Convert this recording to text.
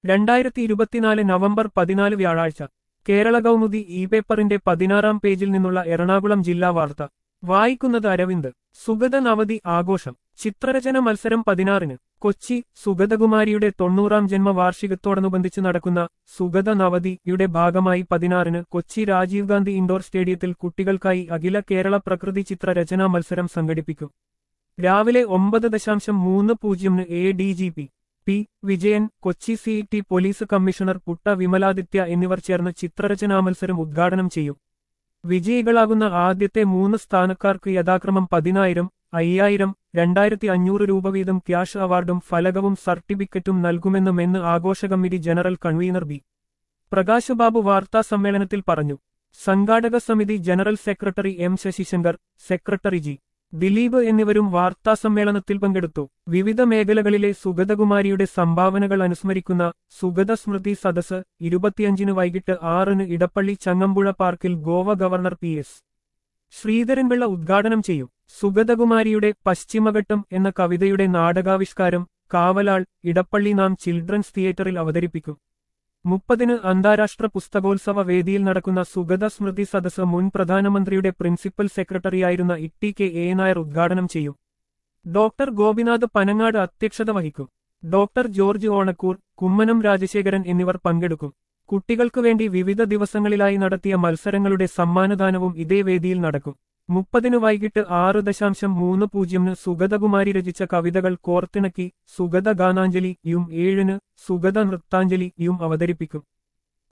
രണ്ടായിരത്തി ഇരുപത്തിനാല് നവംബർ പതിനാല് വ്യാഴാഴ്ച കേരള കൗമുദി ഇ പേപ്പറിന്റെ പതിനാറാം പേജിൽ നിന്നുള്ള എറണാകുളം ജില്ലാ വാർത്ത വായിക്കുന്നത് അരവിന്ദ് സുഗത നവതി ആഘോഷം ചിത്രരചന മത്സരം പതിനാറിന് കൊച്ചി സുഗതകുമാരിയുടെ തൊണ്ണൂറാം ജന്മവാർഷികത്തോടനുബന്ധിച്ച് നടക്കുന്ന സുഗത നവതിയുടെ ഭാഗമായി പതിനാറിന് കൊച്ചി രാജീവ് ഗാന്ധി ഇൻഡോർ സ്റ്റേഡിയത്തിൽ കുട്ടികൾക്കായി അഖില കേരള പ്രകൃതി ചിത്ര രചനാ മത്സരം സംഘടിപ്പിക്കും രാവിലെ ഒമ്പത് ദശാംശം മൂന്ന് പൂജ്യമിന് A D G P P Vijayan Kochi C T police commissioner Putta Vimaladitya എന്നിവർ ചേർന്ന് ചിത്രരചനാ മത്സരം ഉദ്ഘാടനം ചെയ്യും വിജയികളാകുന്ന ആദ്യത്തെ മൂന്ന് സ്ഥാനക്കാർക്ക് യഥാക്രമം പതിനായിരം അയ്യായിരം രണ്ടായിരത്തി അഞ്ഞൂറ് രൂപ വീതം ക്യാഷ് അവാർഡും ഫലകവും സർട്ടിഫിക്കറ്റും നൽകുമെന്ന് മെന്ന് ആഘോഷ committee general convener B Prakash Babu വാർത്താ സമ്മേളനത്തിൽ പറഞ്ഞു സംഘാടക സമിതി general secretary M Sasisankar secretary G Dileep എന്നിവരും വാർത്താ സമ്മേളനത്തിൽ പങ്കെടുത്തു വിവിധ മേഖലകളിലെ സുഗതകുമാരിയുടെ സംഭാവനകൾ അനുസ്മരിക്കുന്ന സുഗത സ്മൃതി സദസ് ഇരുപത്തിയഞ്ചിന് വൈകിട്ട് ആറിന് ഇടപ്പള്ളി ചങ്ങമ്പുഴ പാർക്കിൽ Goa governor P S Sreedharan Pillai ഉദ്ഘാടനം ചെയ്യും സുഗതകുമാരിയുടെ പശ്ചിമഘട്ടം എന്ന കവിതയുടെ നാടകാവിഷ്കാരം കാവലാൾ ഇടപ്പള്ളി നാം ചിൽഡ്രൻസ് തിയേറ്ററിൽ അവതരിപ്പിക്കും മുപ്പതിന് അന്താരാഷ്ട്ര പുസ്തകോത്സവ വേദിയിൽ നടക്കുന്ന സുഗത സ്മൃതി സദസ് മുൻ പ്രധാനമന്ത്രിയുടെ പ്രിൻസിപ്പൽ സെക്രട്ടറിയായിരുന്ന ഇട്ടി കെ എ നായർ ഉദ്ഘാടനം ചെയ്യും ഡോക്ടർ ഗോപിനാഥ് പനങ്ങാട് അധ്യക്ഷത വഹിക്കും ഡോക്ടർ ജോർജ് ഓണക്കൂർ കുമ്മനം രാജശേഖരൻ എന്നിവർ പങ്കെടുക്കും കുട്ടികൾക്കു വേണ്ടി വിവിധ ദിവസങ്ങളിലായി നടത്തിയ മത്സരങ്ങളുടെ സമ്മാനദാനവും ഇതേ വേദിയിൽ നടക്കും മുപ്പതിന് വൈകിട്ട് ആറ് ദശാംശം മൂന്ന് പൂജ്യമിന് സുഗതകുമാരി രചിച്ച കവിതകൾ കോർത്തിണക്കി സുഗത ഗാനാഞ്ജലിയും ഏഴിന് സുഗത നൃത്താഞ്ജലിയും അവതരിപ്പിക്കും